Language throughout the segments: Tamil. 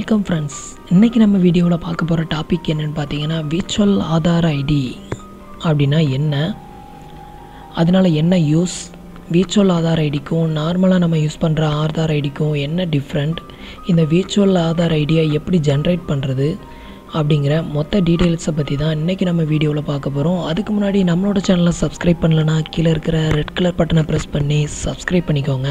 வெல்கம் ஃப்ரெண்ட்ஸ் இன்றைக்கி நம்ம வீடியோவில் பார்க்க போகிற டாபிக் என்னென்னு பார்த்தீங்கன்னா விர்ச்சுவல் ஆதார் ஐடி அப்படின்னா என்ன அதனால் என்ன யூஸ் விர்ச்சுவல் ஆதார் ஐடிக்கும் நார்மலாக நம்ம யூஸ் பண்ணுற ஆதார் ஐடிக்கும் என்ன டிஃப்ரெண்ட் இந்த விர்ச்சுவல் ஆதார் ஐடியை எப்படி ஜென்ரேட் பண்ணுறது அப்படிங்கிற மொத்த டீட்டெயில்ஸை பற்றி தான் இன்றைக்கி நம்ம வீடியோவில் பார்க்க போகிறோம் அதுக்கு முன்னாடி நம்மளோட சேனலை சப்ஸ்கிரைப் பண்ணலனா கீழே இருக்கிற ரெட் கலர் பட்டனை ப்ரெஸ் பண்ணி சப்ஸ்கிரைப் பண்ணிக்கோங்க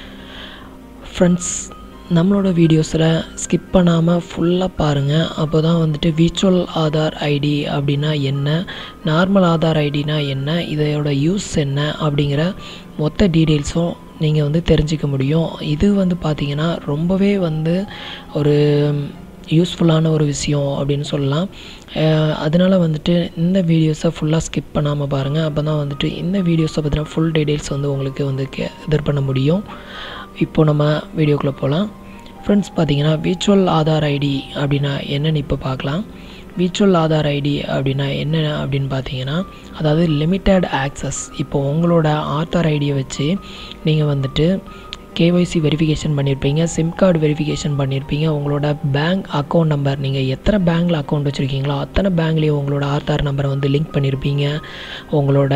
ஃப்ரெண்ட்ஸ் நம்மளோட வீடியோஸில் ஸ்கிப் பண்ணாமல் ஃபுல்லாக பாருங்கள் அப்போ தான் வந்துட்டு விர்ச்சுவல் ஆதார் ஐடி அப்படின்னா என்ன நார்மல் ஆதார் ஐடினா என்ன இதோட யூஸ் என்ன அப்படிங்கிற மொத்த டீட்டெயில்ஸும் நீங்கள் வந்து தெரிஞ்சிக்க முடியும் இது வந்து பார்த்திங்கன்னா ரொம்பவே வந்து ஒரு யூஸ்ஃபுல்லான ஒரு விஷயம் அப்படின்னு சொல்லலாம் அதனால் வந்துட்டு இந்த வீடியோஸை ஃபுல்லாக ஸ்கிப் பண்ணாமல் பாருங்கள் அப்போ தான் வந்துட்டு இந்த வீடியோஸை பற்றின ஃபுல் டீட்டெயில்ஸ் வந்து உங்களுக்கு வந்து கே இது பண்ண முடியும் இப்போ நம்ம வீடியோக்குள்ளே போகலாம் ஃப்ரெண்ட்ஸ் பார்த்தீங்கன்னா விர்ச்சுவல் ஆதார் ஐடி அப்படின்னா என்னென்னு இப்போ பார்க்கலாம் விர்ச்சுவல் ஆதார் ஐடி அப்படின்னா என்ன அப்படின்னு பார்த்தீங்கன்னா அதாவது லிமிட்டட் ஆக்சஸ் இப்போ உங்களோட ஆதார் ஐடியை வச்சு நீங்கள் வந்துட்டு கேஒய்சி வெரிஃபிகேஷன் பண்ணியிருப்பீங்க சிம் கார்டு வெரிஃபிகேஷன் பண்ணியிருப்பீங்க உங்களோட பேங்க் அக்கௌண்ட் நம்பர் நீங்கள் எத்தனை பேங்க்கில் அக்கௌண்ட் வச்சுருக்கீங்களோ அத்தனை பேங்க்லேயும் உங்களோட ஆதார் நம்பரை வந்து லிங்க் பண்ணியிருப்பீங்க உங்களோட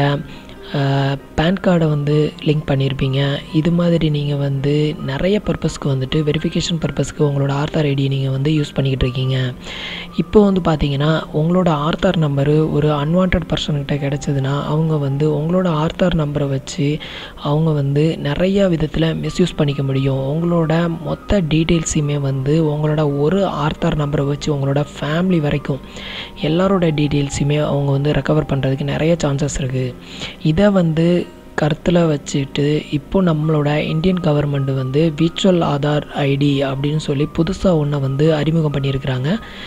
பேன் கார்டை வந்து லிங்க் பண்ணியிருப்பீங்க இது மாதிரி நீங்கள் வந்து நிறைய பர்பஸ்க்கு வந்துட்டு வெரிஃபிகேஷன் பர்பஸ்க்கு உங்களோட ஆர்த்தார் ஐடி நீங்கள் வந்து யூஸ் பண்ணிக்கிட்டு இருக்கீங்க இப்போ வந்து பார்த்தீங்கன்னா உங்களோட ஆர்த்தார் நம்பரு ஒரு அன்வான்ட் பர்சன்கிட்ட கிடச்சதுன்னா அவங்க வந்து உங்களோட ஆர்த்தார் நம்பரை வச்சு அவங்க வந்து நிறைய விதத்தில் மிஸ்யூஸ் பண்ணிக்க முடியும் உங்களோட மொத்த டீட்டெயில்ஸையுமே வந்து உங்களோட ஒரு ஆர்த்தார் நம்பரை வச்சு உங்களோட ஃபேமிலி வரைக்கும் எல்லாரோட டீட்டெயில்ஸையுமே அவங்க வந்து ரெக்கவர் பண்ணுறதுக்கு நிறைய சான்சஸ் இருக்குது இதை வந்து கருத்தில் வச்சுட்டு இப்போ நம்மளோட இந்தியன் கவர்மெண்ட் வந்து விர்ச்சுவல் ஆதார் ஐடி அப்படின்னு சொல்லி புதுசாக ஒன்றை வந்து அறிமுகம் பண்ணியிருக்கிறாங்க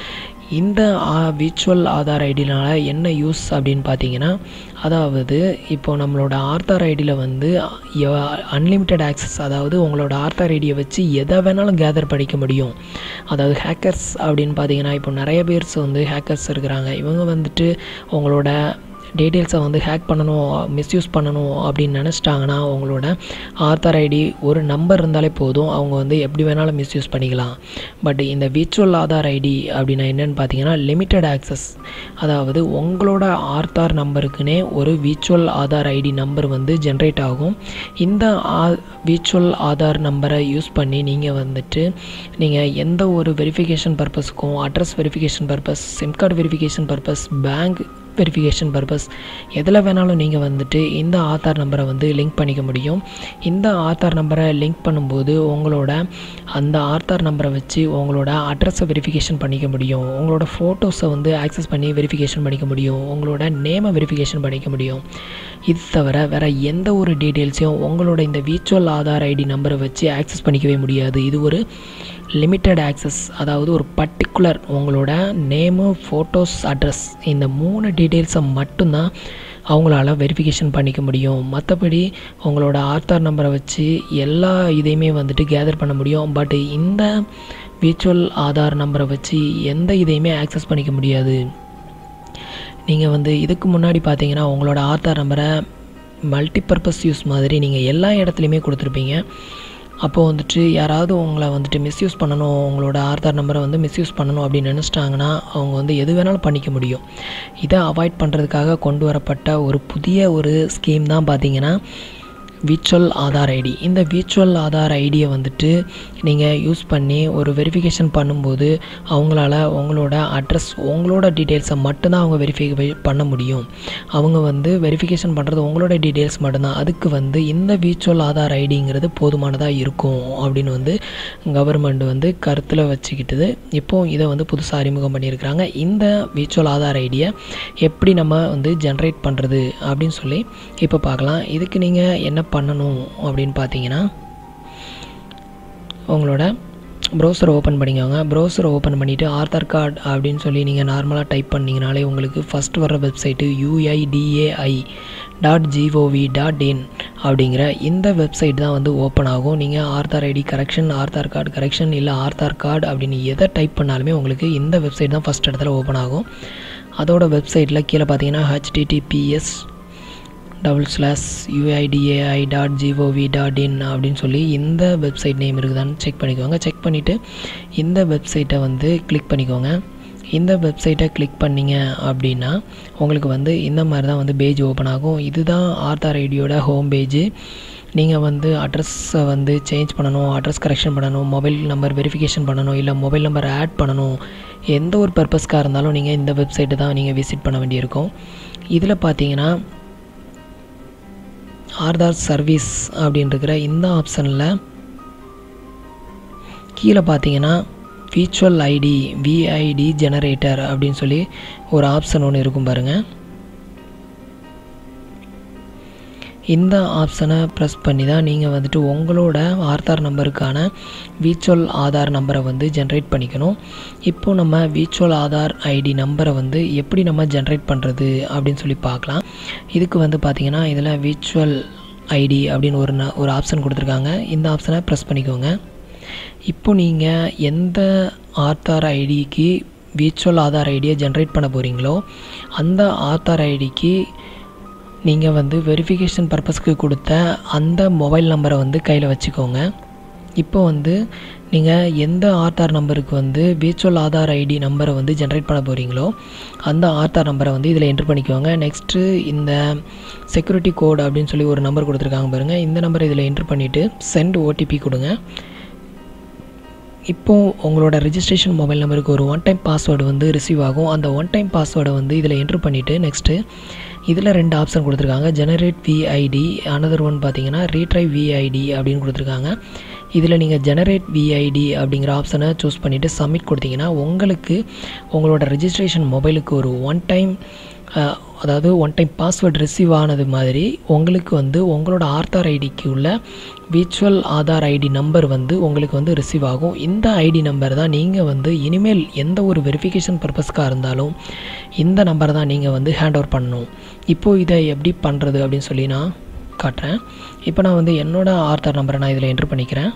இந்த விர்ச்சுவல் ஆதார் ஐடினால் என்ன யூஸ் அப்படின்னு பார்த்தீங்கன்னா அதாவது இப்போ நம்மளோட ஆர்த்தார் ஐடியில் வந்து அன்லிமிட்டெட் ஆக்சஸ் அதாவது உங்களோட ஆர்த்தார் ஐடியை வச்சு எதை வேணாலும் கேதர் படிக்க முடியும் அதாவது ஹேக்கர்ஸ் அப்படின்னு பார்த்தீங்கன்னா இப்போ நிறைய பேர்ஸ் வந்து ஹேக்கர்ஸ் இருக்கிறாங்க இவங்க வந்துட்டு உங்களோட டீட்டெயில்ஸை வந்து ஹேக் பண்ணணும் மிஸ்யூஸ் பண்ணணும் அப்படின்னு நினச்சிட்டாங்கன்னா அவங்களோட ஆர்த்தார் ஐடி ஒரு நம்பர் இருந்தாலே போதும் அவங்க வந்து எப்படி வேணாலும் மிஸ்யூஸ் பண்ணிக்கலாம் பட் இந்த விர்ச்சுவல் ஆதார் ஐடி அப்படின்னா என்னென்னு பார்த்தீங்கன்னா லிமிட்டட் ஆக்சஸ் அதாவது உங்களோட ஆர்த்தார் நம்பருக்குனே ஒரு விர்ச்சுவல் ஆதார் ஐடி நம்பர் வந்து ஜென்ரேட் ஆகும் இந்த விர்ச்சுவல் ஆதார் நம்பரை யூஸ் பண்ணி நீங்கள் வந்துட்டு நீங்கள் எந்த ஒரு வெரிஃபிகேஷன் பர்பஸ்க்கும் address verification purpose SIM card verification purpose bank verification purpose எதில் வேணாலும் நீங்கள் வந்துட்டு இந்த ஆதார் நம்பரை வந்து லிங்க் பண்ணிக்க முடியும் இந்த ஆதார் நம்பரை லிங்க் பண்ணும்போது உங்களோட அந்த ஆதார் நம்பரை வச்சு உங்களோட அட்ரஸை வெரிஃபிகேஷன் பண்ணிக்க முடியும் உங்களோட ஃபோட்டோஸை வந்து ஆக்சஸ் பண்ணி வெரிஃபிகேஷன் பண்ணிக்க முடியும் உங்களோட நேமை வெரிஃபிகேஷன் பண்ணிக்க முடியும் இது தவிர வேறு எந்த ஒரு டீட்டெயில்ஸையும் உங்களோட இந்த விர்ச்சுவல் ஆதார் ஐடி நம்பரை வச்சு ஆக்சஸ் பண்ணிக்கவே முடியாது இது ஒரு லிமிட்டட் ஆக்சஸ் அதாவது ஒரு பர்டிகுலர் உங்களோட நேமு ஃபோட்டோஸ் அட்ரஸ் இந்த மூணு டீட்டெயில்ஸை மட்டும்தான் அவங்களால வெரிஃபிகேஷன் பண்ணிக்க முடியும் மற்றபடி உங்களோட ஆதார் நம்பரை வச்சு எல்லா இதையுமே வந்துட்டு கேதர் பண்ண முடியும் பட் இந்த விர்ச்சுவல் ஆதார் நம்பரை வச்சு எந்த இதையுமே ஆக்சஸ் பண்ணிக்க முடியாது நீங்கள் வந்து இதுக்கு முன்னாடி பார்த்தீங்கன்னா உங்களோட ஆதார் நம்பரை மல்டிபர்பஸ் யூஸ் மாதிரி நீங்கள் எல்லா இடத்துலையுமே கொடுத்துருப்பீங்க அப்போது வந்துட்டு யாராவது உங்களை வந்துட்டு மிஸ்யூஸ் பண்ணணும் உங்களோட ஆதார் நம்பரை வந்து மிஸ்யூஸ் பண்ணணும் அப்படின்னு நினச்சிட்டாங்கன்னா அவங்க வந்து எது வேணாலும் பண்ணிக்க முடியும் இதை அவாய்ட் பண்ணுறதுக்காக கொண்டு வரப்பட்ட ஒரு புதிய ஒரு ஸ்கீம் தான் பார்த்தீங்கன்னா விர்ச்சுவல் ஆதார் ஐடி இந்த விர்ச்சுவல் ஆதார் ஐடியை வந்துட்டு நீங்கள் யூஸ் பண்ணி ஒரு வெரிஃபிகேஷன் பண்ணும்போது அவங்களால உங்களோட அட்ரஸ் உங்களோட டீட்டெயில்ஸை மட்டும்தான் அவங்க வெரிஃபை பண்ண முடியும் அவங்க வந்து வெரிஃபிகேஷன் பண்ணுறது உங்களோட டீட்டெயில்ஸ் மட்டும்தான் அதுக்கு வந்து இந்த விர்ச்சுவல் ஆதார் ஐடிங்கிறது போதுமானதாக இருக்கும் அப்படின்னு வந்து கவர்மெண்ட் வந்து கருத்தில் வச்சுக்கிட்டது இப்போது இதை வந்து புதுசாக அறிமுகம் பண்ணியிருக்கிறாங்க இந்த விர்ச்சுவல் ஆதார் ஐடியை எப்படி நம்ம வந்து ஜென்ரேட் பண்ணுறது அப்படின்னு சொல்லி இப்போ பார்க்கலாம் இதுக்கு நீங்கள் என்ன பண்ணணும் அப்படின்னு பார்த்தீங்கன்னா உங்களோட ப்ரௌசர் ஓப்பன் பண்ணிக்கோங்க ப்ரௌசரை ஓப்பன் பண்ணிவிட்டு ஆதார் கார்டு அப்படின்னு சொல்லி நீங்கள் நார்மலாக டைப் பண்ணிங்கனாலே உங்களுக்கு ஃபஸ்ட் வர website UIDAI dot G O V dot in அப்படிங்கிற இந்த வெப்சைட் தான் வந்து ஓப்பன் ஆகும் நீங்கள் Aadhaar ID correction Aadhaar card correction இல்லை ஆதார் கார்டு அப்படின்னு எதை டைப் பண்ணாலுமே உங்களுக்கு இந்த வெப்சைட் தான் ஃபஸ்ட் இடத்துல ஓப்பன் ஆகும் அதோட வெப்சைட்டில் கீழே பார்த்தீங்கன்னா HTTPS double slash UIDAI dot G O V dot in அப்படின்னு சொல்லி இந்த வெப்சைட் நேம் இருக்குதான்னு செக் பண்ணிக்கோங்க செக் பண்ணிவிட்டு இந்த வெப்சைட்டை வந்து கிளிக் பண்ணிக்கோங்க இந்த வெப்சைட்டை கிளிக் பண்ணிங்க அப்படின்னா உங்களுக்கு வந்து இந்த மாதிரி தான் வந்து பேஜ் ஓப்பன் ஆகும் இதுதான் ஆர்த்தார் ஐடியோட ஹோம் பேஜு நீங்கள் வந்து அட்ரஸை வந்து சேஞ்ச் பண்ணணும் அட்ரஸ் கரெக்ஷன் பண்ணணும் மொபைல் நம்பர் வெரிஃபிகேஷன் பண்ணணும் இல்லை மொபைல் நம்பர் ஆட் பண்ணணும் எந்த ஒரு பர்பஸ்க்காக இருந்தாலும் நீங்கள் இந்த வெப்சைட்டை தான் நீங்கள் விசிட் பண்ண வேண்டியிருக்கும் இதில் பார்த்தீங்கன்னா ஆர்தார் சர்வீஸ் அப்படின்றிருக்கிற இந்த ஆப்ஷனில் கீழே பார்த்தீங்கன்னா விர்ச்சுவல் ஐடி விஐடி ஜெனரேட்டர் அப்படின்னு சொல்லி ஒரு ஆப்ஷன் ஒன்று இருக்கும் பாருங்கள் இந்த ஆப்ஷனை ப்ரெஸ் பண்ணி தான் நீங்கள் வந்துட்டு உங்களோட ஆர்த்தார் நம்பருக்கான விர்ச்சுவல் ஆதார் நம்பரை வந்து ஜென்ரேட் பண்ணிக்கணும் இப்போது நம்ம விர்ச்சுவல் ஆதார் ஐடி நம்பரை வந்து எப்படி நம்ம ஜென்ரேட் பண்ணுறது அப்படின்னு சொல்லி பார்க்கலாம் இதுக்கு வந்து பார்த்திங்கன்னா இதில் விர்ச்சுவல் ஐடி அப்படின்னு ஒரு ந- ஒரு ஆப்ஷன் கொடுத்துருக்காங்க இந்த ஆப்ஷனை ப்ரெஸ் பண்ணிக்கோங்க இப்போ நீங்கள் எந்த ஆர்த்தார் ஐடிக்கு விர்ச்சுவல் ஆதார் ஐடியை ஜென்ரேட் பண்ண போகிறீங்களோ அந்த ஆர்த்தார் ஐடிக்கு நீங்கள் வந்து வெரிஃபிகேஷன் பர்பஸ்க்கு கொடுத்த அந்த மொபைல் நம்பரை வந்து கையில் வச்சுக்கோங்க இப்போ வந்து நீங்கள் எந்த ஆர்த்தார் நம்பருக்கு வந்து விர்ச்சுவல் ஆதார் ஐடி நம்பரை வந்து ஜென்ரேட் பண்ண போகிறீங்களோ அந்த ஆர்த்தார் நம்பரை வந்து இதில் என்ட்ரு பண்ணிக்கோங்க நெக்ஸ்ட்டு இந்த செக்யூரிட்டி கோட் அப்படின்னு சொல்லி ஒரு நம்பர் கொடுத்துருக்காங்க பாருங்கள் இந்த நம்பரை இதில் என்ட்ரு பண்ணிவிட்டு சென்ட் ஓடிபி கொடுங்க இப்போ உங்களோட ரெஜிஸ்ட்ரேஷன் மொபைல் நம்பருக்கு ஒரு ஒன் டைம் பாஸ்வேர்டு வந்து ரிசீவ் ஆகும் அந்த ஒன் டைம் பாஸ்வேர்டை வந்து இதில் என்ட்ரு பண்ணிவிட்டு நெக்ஸ்ட்டு இதில் ரெண்டு ஆப்ஷன் கொடுத்துருக்காங்க ஜெனரேட் விஐடி அனதர் ஒன் பார்த்தீங்கன்னா ரீட்ரை விஐடி அப்படின்னு கொடுத்துருக்காங்க இதில் நீங்கள் ஜெனரேட் விஐடி அப்படிங்கிற ஆப்ஷனை சூஸ் பண்ணிவிட்டு சப்மிட் கொடுத்தீங்கன்னா உங்களுக்கு உங்களோட ரெஜிஸ்ட்ரேஷன் மொபைலுக்கு ஒரு ஒன் டைம் அதாவது ஒன் டைம் பாஸ்வேர்டு ரிசீவ் ஆனது மாதிரி உங்களுக்கு வந்து உங்களோட ஆர்த்தார் ஐடிக்கு உள்ள விர்ச்சுவல் ஆதார் ஐடி நம்பர் வந்து உங்களுக்கு வந்து ரிசீவ் ஆகும் இந்த ஐடி நம்பர் தான் நீங்கள் வந்து இனிமேல் எந்த ஒரு வெரிஃபிகேஷன் பர்பஸ்க்காக இருந்தாலும் இந்த நம்பரை தான் நீங்கள் வந்து ஹேண்ட் ஓவர் பண்ணணும் இப்போது இதை எப்படி பண்ணுறது அப்படின்னு சொல்லி நான் காட்டுறேன் இப்போ நான் வந்து என்னோட ஆர்த்தார் நம்பரை நான் இதில் என்ட்ரு பண்ணிக்கிறேன்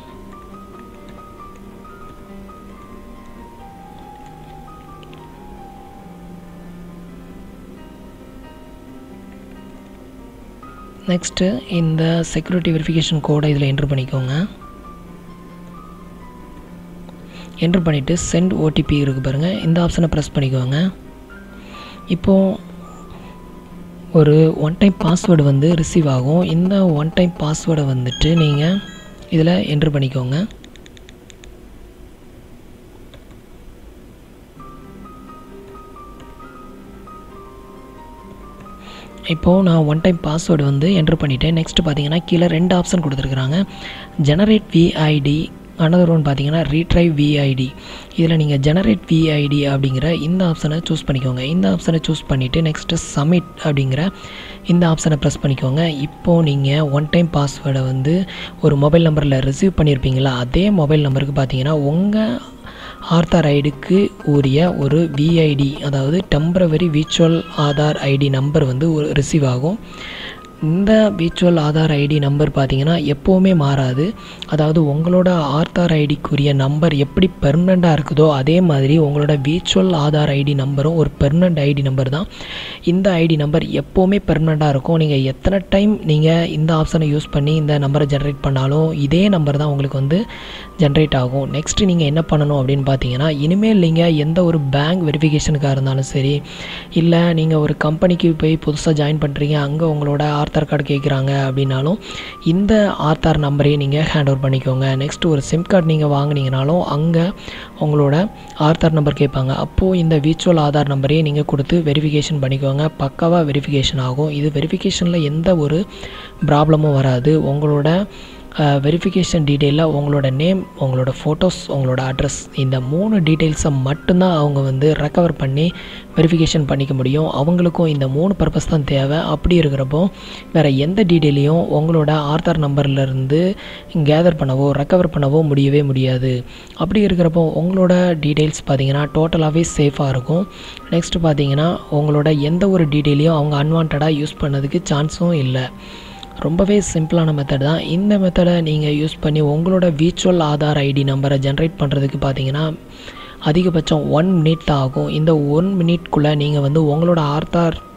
நெக்ஸ்ட்டு இந்த செக்யூரிட்டி வெரிஃபிகேஷன் கோடை இதில் என்ட்ரு பண்ணிக்கோங்க என்ட்ரு பண்ணிவிட்டு சென்ட் ஓடிபி இருக்குது பாருங்கள் இந்த ஆப்ஷனை ப்ரெஸ் பண்ணிக்கோங்க இப்போது ஒரு ஒன் டைம் பாஸ்வேர்டு வந்து ரிசீவ் ஆகும் இந்த ஒன் டைம் பாஸ்வேர்டை வந்துட்டு நீங்கள் இதில் என்ட்ரு பண்ணிக்கோங்க இப்போது நான் ஒன் டைம் பாஸ்வேர்டு வந்து என்ட்ரு பண்ணிட்டேன் நெக்ஸ்ட் பார்த்தீங்கன்னா கீழே ரெண்டு ஆப்ஷன் கொடுத்துருக்குறாங்க ஜெனரேட் விஐடி அனதர் ஒன் பார்த்தீங்கன்னா ரீட்ரை விஐடி இதில் நீங்கள் ஜெனரேட் விஐடி அப்படிங்கிற இந்த ஆப்ஷனை சூஸ் பண்ணிக்கோங்க இந்த ஆப்ஷனை சூஸ் பண்ணிவிட்டு நெக்ஸ்ட்டு சப்மிட் அப்படிங்கிற இந்த ஆப்ஷனை ப்ரெஸ் பண்ணிக்கோங்க இப்போது நீங்கள் ஒன் டைம் பாஸ்வேர்டை வந்து ஒரு மொபைல் நம்பரில் ரிசீவ் பண்ணியிருப்பீங்களா அதே மொபைல் நம்பருக்கு பார்த்தீங்கன்னா உங்கள் ஆர்த்தார் ஐடிக்கு உரிய ஒரு விஐடி அதாவது temporary virtual Aadhaar ID number வந்து ரிசீவ் ஆகும் இந்த விர்ச்சுவல் ஆதார் ஐடி நம்பர் பார்த்தீங்கன்னா எப்போவுமே மாறாது அதாவது உங்களோட ஆர்த்தார் ஐடிக்குரிய நம்பர் எப்படி பெர்மனெண்ட்டாக இருக்குதோ அதே மாதிரி உங்களோட விர்ச்சுவல் ஆதார் ஐடி நம்பரும் ஒரு பெர்மனெண்ட் ஐடி நம்பர் தான் இந்த ஐடி நம்பர் எப்போவுமே பெர்மனெண்ட்டாக இருக்கும் நீங்கள் எத்தனை டைம் நீங்கள் இந்த ஆப்ஷனை யூஸ் பண்ணி இந்த நம்பரை ஜென்ரேட் பண்ணாலும் இதே நம்பர் தான் உங்களுக்கு வந்து ஜென்ரேட் ஆகும் நெக்ஸ்ட்டு நீங்கள் என்ன பண்ணணும் அப்படின்னு பார்த்தீங்கன்னா இனிமேல் நீங்கள் எந்த ஒரு பேங்க் வெரிஃபிகேஷனுக்காக இருந்தாலும் சரி இல்லை நீங்கள் ஒரு கம்பெனிக்கு போய் புதுசாக ஜாயின் பண்ணுறீங்க அங்கே உங்களோட ஆர்த்தார் கார்டு கேட்குறாங்க அப்படின்னாலும் இந்த ஆர்த்தார் நம்பரையே நீங்கள் ஹேண்ட் ஓவர் பண்ணிக்கோங்க நெக்ஸ்ட் ஒரு சிம் கார்டு நீங்கள் வாங்குனீங்கனாலும் அங்கே உங்களோட ஆர்த்தார் நம்பர் கேட்பாங்க அப்போது இந்த விர்ச்சுவல் ஆதார் நம்பரையே நீங்கள் கொடுத்து வெரிஃபிகேஷன் பண்ணிக்கோங்க பக்காவாக வெரிஃபிகேஷன் ஆகும் இது வெரிஃபிகேஷனில் எந்த ஒரு ப்ராப்ளமும் வராது உங்களோட வெரிஃபிகேஷன் டீட்டெயிலில் உங்களோட நேம் உங்களோட ஃபோட்டோஸ் உங்களோட அட்ரஸ் இந்த மூணு டீட்டெயில்ஸை மட்டும்தான் அவங்க வந்து ரெக்கவர் பண்ணி வெரிஃபிகேஷன் பண்ணிக்க முடியும் அவங்களுக்கும் இந்த மூணு பர்பஸ் தான் தேவை அப்படி இருக்கிறப்போ வேறு எந்த டீட்டெயிலையும் உங்களோட ஆர்த்தார் நம்பர்லேருந்து கேதர் பண்ணவோ ரெக்கவர் பண்ணவோ முடியவே முடியாது அப்படி இருக்கிறப்போ உங்களோட டீட்டெயில்ஸ் பார்த்தீங்கன்னா டோட்டலாகவே சேஃபாக இருக்கும் நெக்ஸ்ட் பார்த்தீங்கன்னா உங்களோட எந்த ஒரு டீட்டெயிலையும் அவங்க அன்வான்டாக யூஸ் பண்ணதுக்கு சான்ஸும் இல்லை ரொம்பவே சிம்பிளான மெத்தட் தான் இந்த மெத்தடை நீங்கள் யூஸ் பண்ணி உங்களோட விர்ச்சுவல் ஆதார் ஐடி நம்பரை ஜென்ரேட் பண்ணுறதுக்கு பார்த்தீங்கன்னா அதிகபட்சம் ஒன் மினிட் தான் ஆகும் இந்த ஒன் மினிட்குள்ளே நீங்கள் வந்து உங்களோட ஆர்த்தார்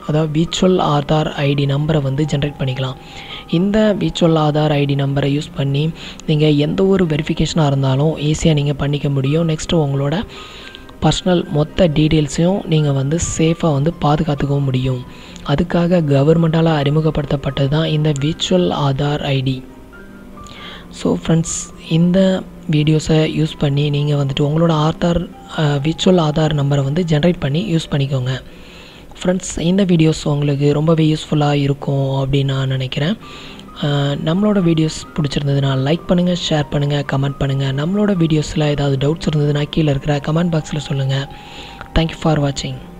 அதாவது விர்ச்சுவல் ஆதார் ஐடி நம்பரை வந்து ஜென்ரேட் பண்ணிக்கலாம் இந்த விர்ச்சுவல் ஆதார் ஐடி நம்பரை யூஸ் பண்ணி நீங்கள் எந்த ஒரு வெரிஃபிகேஷனாக இருந்தாலும் ஈஸியாக நீங்கள் பண்ணிக்க முடியும் நெக்ஸ்ட்டு உங்களோட பர்சனல் மொத்த டீட்டெயில்ஸையும் நீங்கள் வந்து சேஃபாக வந்து பாதுகாத்துக்கவும் முடியும் அதுக்காக கவர்மெண்டால் அறிமுகப்படுத்தப்பட்டது தான் இந்த virtual Aadhaar ID so friends இந்த வீடியோஸை யூஸ் பண்ணி நீங்கள் வந்துட்டு உங்களோட ஆதார் விர்ச்சுவல் ஆதார் நம்பரை வந்து ஜென்ரேட் பண்ணி யூஸ் பண்ணிக்கோங்க ஃப்ரெண்ட்ஸ் இந்த வீடியோஸ் உங்களுக்கு ரொம்பவே யூஸ்ஃபுல்லாக இருக்கும் அப்படின்னு நான் நினைக்கிறேன் அஹ் நம்மளோட வீடியோஸ் பிடிச்சிருந்ததுன்னா லைக் பண்ணுங்கள் ஷேர் பண்ணுங்கள் கமெண்ட் பண்ணுங்கள் நம்மளோட வீடியோஸில் ஏதாவது டவுட்ஸ் இருந்ததுன்னா கீழே இருக்கிற கமெண்ட் பாக்ஸில் சொல்லுங்கள் தேங்க்யூ ஃபார் வாட்சிங்